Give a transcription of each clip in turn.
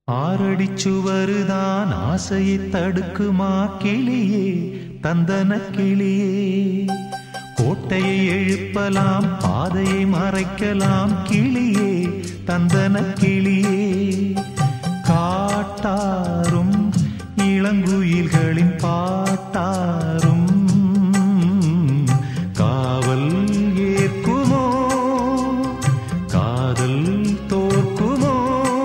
ஆறடிச்சுவருதான் ஆசையை தடுக்குமா கிளியே தந்தன கிளியே கோட்டையை எழுப்பலாம் பாதையை மறைக்கலாம் கிளியே தந்தன கிளியே காட்டாரும் இளங்குயில்களின் பாட்டாரும் காவல் ஏற்குமோ காதல் தோற்குமோ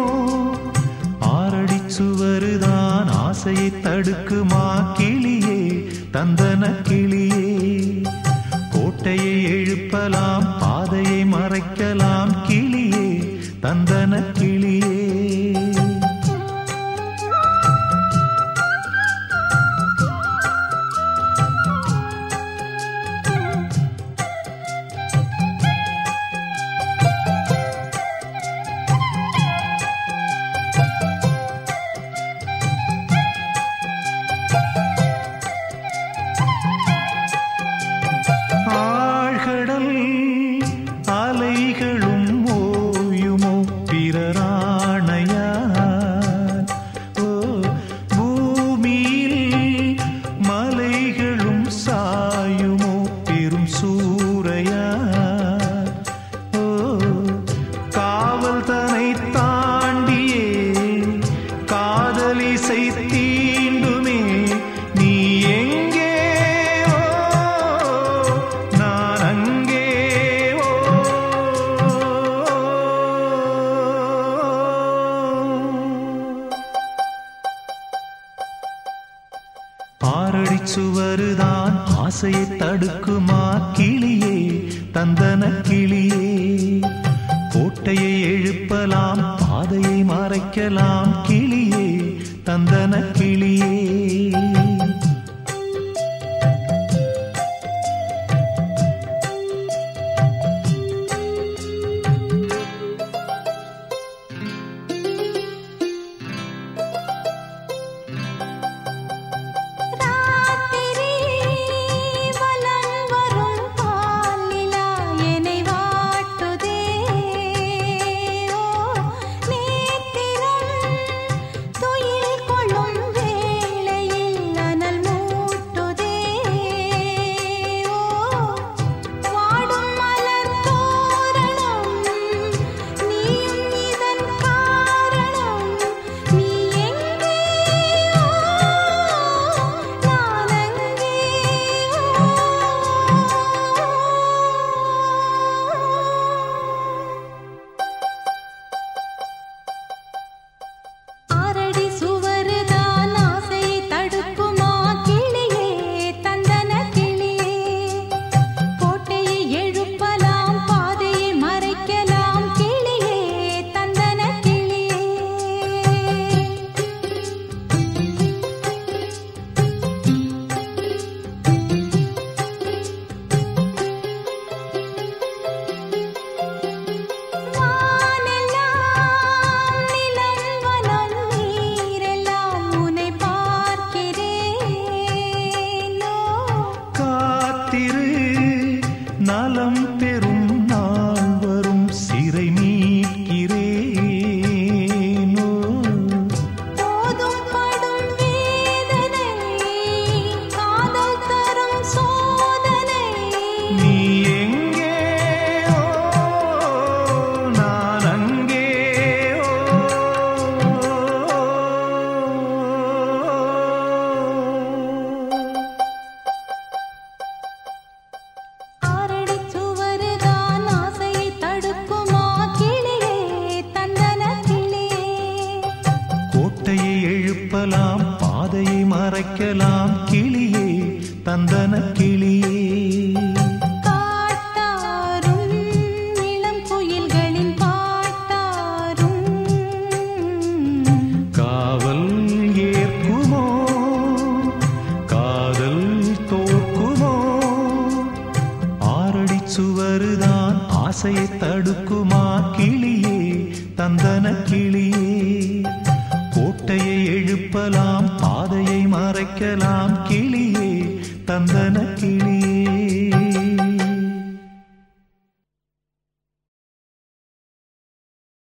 ஆறடி சுவருதான் ஆசையை தடுக்குமா கிளியே தந்தன கிளியே கோட்டையை எழுப்பலாம் பாதையை மறைக்கலாம் கிளியே தந்தன கிளியே ஆழ்கடல் அலைகளும் ஓயுமோ பிறராணையார் ஓ பூமியில் மலைகளும் சாயுமோ பெரும் சூறையார் ஓ காவல் தனை தாண்டியே காதலிசை தீண்டுமே நீ எங்கே ஓ நான் அங்கே ஓ ஆறடி சுவருதான் ஆசையை தடுக்குமா கிளியே தந்தன கிளியே கோட்டையை எழுப்பலாம் பாதையை மறைக்கலாம் கிளியே தந்தன கிளியே ராத்திரி வலம் வரும் பாலிலா என்னை வாட்டுதே ஓ நேத்திரம் துயில் கொள்ளும் வேளையில் அனல் மூட்டுதே ஓ வாடும் மலர் தோரணம் நீயும் இதன் காரணம் நீ எங்கே நான் அங்கே ஆரடி சுவருதான் ஆசையை தடுக்குமா கிளியே தந்தன கிளியே கோட்டையை எழுப்பலாம் பாதையை மறைக்கலாம் கிளியே தந்தன கிளியே வானெல்லாம் நிலம் வனம் நீரெல்லாம் உன்னை பார்க்கிறேனோ காத்திரு நலம் பெறும் நாள் வரும் சிறை மீட்கிறேனோ போதும் படும் வேதனை காதல் தரும் சோதனை நீ எங்கே ஓ நான் அங்கே ஓ ஆரடி சுவருதான் ஆசையை தடுக்குமா கிளியே தந்தன கிளியே கோட்டையை எழுப்பலாம் பாதையை மறைக்கலாம் கிளியே தந்தன கிளியே காட்டாரும் இளம் குயில்களின் பாட்டாரும் காவல் ஏற்குமோ காதல் தோற்குமோ ஆறடி சுவருதான் ஆசையை தடுக்குமா கிளியே தந்தன கிளியே கோட்டையை எழுப்பலாம் பாதையை மறைக்கலாம் கிளியே தந்தன